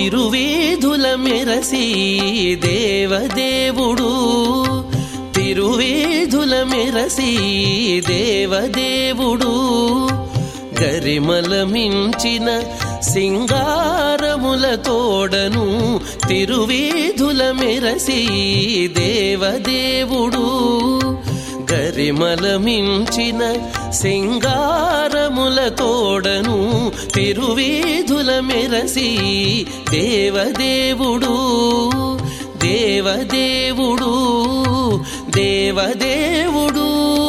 తిరువీధుల మెరసి దేవదేవుడు తిరువేధుల మెరసి దేవదేవుడు గరిమల మించిన సింగారముల తోడను తిరువేధుల మెరసి దేవదేవుడు గరిమల మించిన సింగారముల తోడను తిరువేధుల మెరసి దేవదేవుడు దేవదేవుడు దేవదేవుడు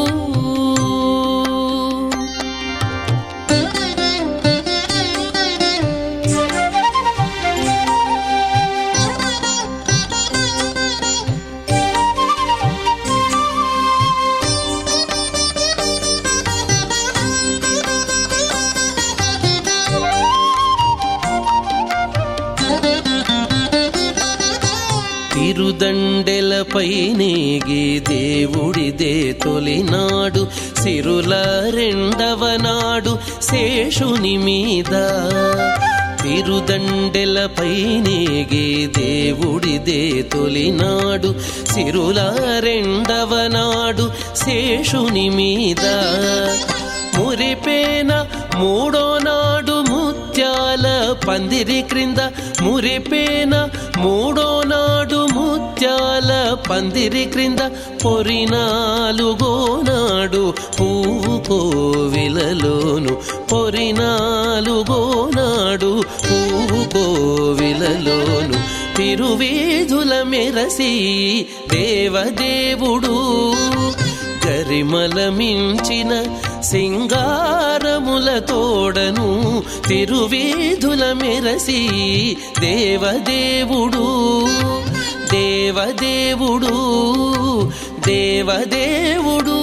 తిరుదండెలపై నేగి దేవుడిదే తొలినాడు సిరుల రెండవ నాడు శేషుని మీద తిరుదండెలపై నేగి దేవుడిదే తొలినాడు సిరుల రెండవ నాడు శేషుని మీద మురిపేన మూడో నాడు ముత్యాల పందిరి క్రింద మురిపేన మూడో నాడు ముత్యాల పందిరి క్రింద పొరినాలుగో నాడు పువ్వు కోవిలలోను పొరినాలుగో నాడు పువ్వు కోవిలలోను తిరువేధుల మెరసి దేవదేవుడు గరిమల మించిన సింగారముల తోడను తిరువేధుల మెరసి దేవదేవుడు దేవదేవుడు దేవదేవుడు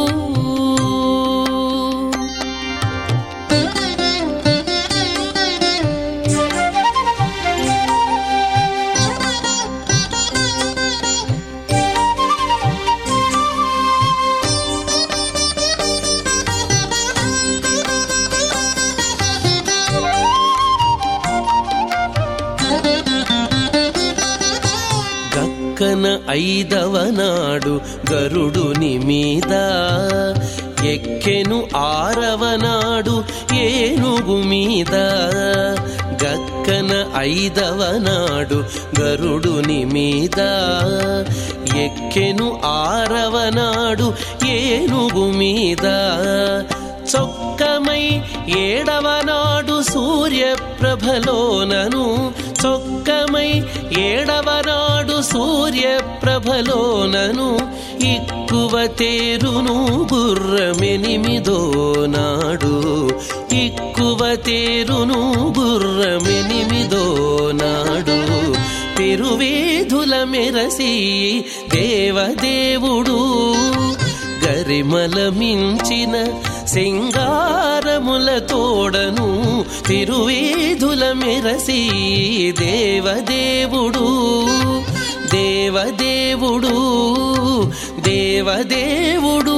గక్కన ఐదవ నాడు గరుడుని మీద ఎక్కెను ఆరవ నాడు ఏనుగు మీద గక్కన ఐదవ నాడు గరుడుని మీద ఎక్కెను ఆరవ నాడు ఏనుగు మీద చొక్కమై ఏడవ నాడు సూర్యప్రభలోనను చొక్కమై ఏడవ నాడు సూర్యప్రభలోనను ఇక్కువ తేరును గుర్రమెనిమిదో నాడు ఇక్కువ తేరును గుర్రమెనిమిదో నాడు తిరువేధుల మెరసి దేవదేవుడు గరిమల మించిన సింగారముల తోడను తిరువేధుల మెరసి దేవదేవుడు దేవదేవుడు దేవదేవుడు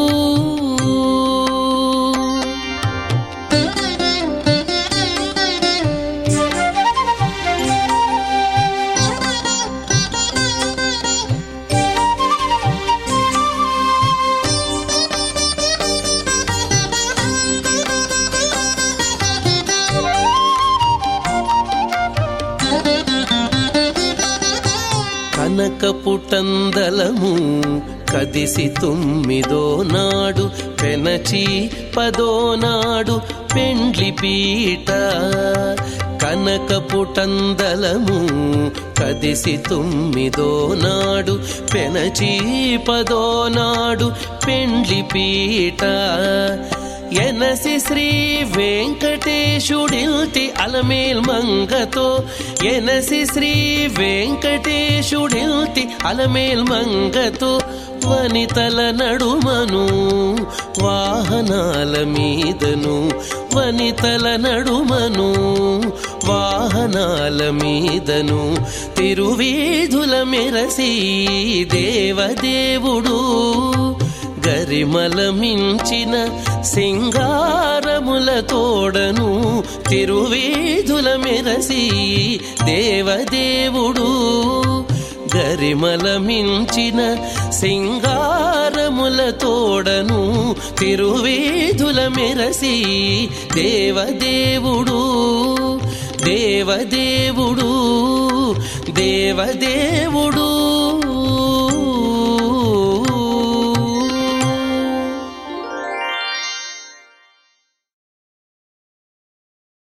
కనకపుటందలము కదిసి తొమ్మిదో నాడు పెనచి పదో నాడు పెండ్లి పీట కనకపుటందలము కదిసి తొమ్మిదో నాడు పెనచి పదో నాడు పెండ్లి పీట ఎనసి శ్రీ వెంకటేశుడిల్తి అలమేల్ మంగతో ఎనసి శ్రీ వెంకటేశుడిల్తి అలమేల్ మంగతో వనితల నడుమను వాహనాల మీదను వనితల నడుమను వాహనాల మీదను తిరువీధుల మెరసి దేవదేవుడు గరిమల మించిన సింగారముల తోడను తిరువీధుల మెరసి దేవదేవుడు గరిమల మించిన సింగారముల తోడను తిరువీధుల మెరసి దేవదేవుడు దేవదేవుడు దేవదేవుడు